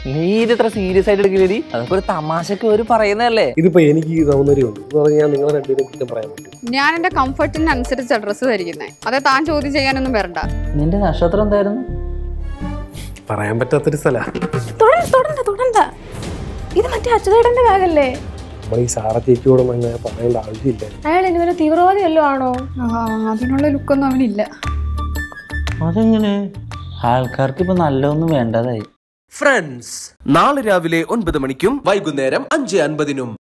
നീ ഇത് ഇത്ര സീരിയസ് ആയിട്ട് എടുക്കില്ലേ അതൊക്കെ ഒരു തമാശക്ക് ഒരു പറയുന്നതല്ലേ ഇതിപ്പോ എനിക്ക് ഈ സൗന്ദര്യമുണ്ട് എന്ന് പറഞ്ഞാൽ ഞാൻ നിങ്ങളെ രണ്ടുപേരും കുറ്റം പറയാൻ പറ്റും ഞാൻ എന്റെ കംഫർട്ടിനനുസരിച്ച് ഡ്രസ്സ് ധരിക്കുന്നത് അതെ താൻ ചോദ്യം ചെയ്യാനൊന്നും വരണ്ട നിന്റെ നക്ഷത്രം എന്തായിരുന്നു പറയാൻ പറ്റാത്തൊരു സ്ഥല തൊടണ്ട തൊടണ്ട തൊടണ്ട ഇത് മറ്റേ അച്യുതേട്ടന്റെ ബാഗല്ലേ നമ്മൾ ഈ സാറ ചേച്ചിയോടും അങ്ങനെ പറയേണ്ട ആവശ്യമില്ല അയാൾ ഇനി വരെ തീവ്രവാദി വല്ലോ ആണോ ആ, അതിനുള്ള ലുക്കൊന്നും അവനില്ല അതെങ്ങനെ ആൾക്കാർക്ക് ഇപ്പൊ നല്ലതൊന്നും വേണ്ടതായി ഫ്രണ്ട്സ് നാളെ രാവിലെ ഒൻപത് മണിക്കും വൈകുന്നേരം അഞ്ച് അൻപതിനും